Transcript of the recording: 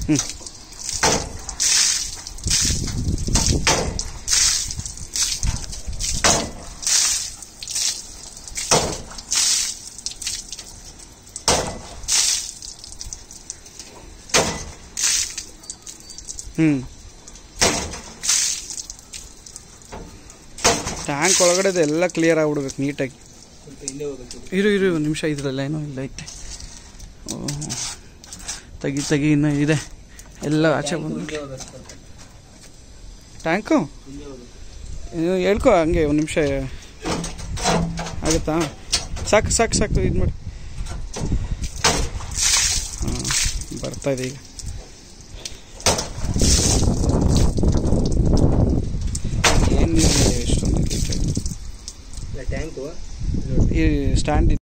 ಹ್ಞೂ ಹ್ಞೂ ಟ್ಯಾಂಕ್ ಒಳಗಡೆದು ಎಲ್ಲ ಕ್ಲಿಯರ್ ಆಗ್ಬಿಡ್ಬೇಕು ನೀಟಾಗಿ ಸ್ವಲ್ಪ ಹಿಂದೆ ಹೋಗ್ಬೇಕು ಇರು ಇರು ಒಂದು ನಿಮಿಷ ಇದ್ರಲ್ಲ ಏನೋ ಇಲ್ಲ ಐತೆ ಓ ತೆಗಿ ತೆಗಿ ಇನ್ನೂ ಇದೆ ಎಲ್ಲ ಆಚೆ ಬಂದು ಹಿಂದೆ ಹೋಗ್ಬೇಕು ಸ್ವಲ್ಪ ಟ್ಯಾಂಕು ಹಿಂದೆ ಹೋಗ್ಬೇಕು ನೀವು ಹೇಳ್ಕೊ ಹಂಗೆ ಒಂದು ನಿಮಿಷ ಆಗುತ್ತಾ ಸಾಕು ಸಾಕು ಸಾಕು ಇದು ಮಾಡಿ ಹಾಂ ಬರ್ತಾ ಇದೆ ಈಗ ಏನು ನೀರು ಎಷ್ಟೊಂದು ಲೀಟರ್ ಇಲ್ಲ ಟ್ಯಾಂಕು ಈ ಸ್ಟ್ಯಾಂಡ್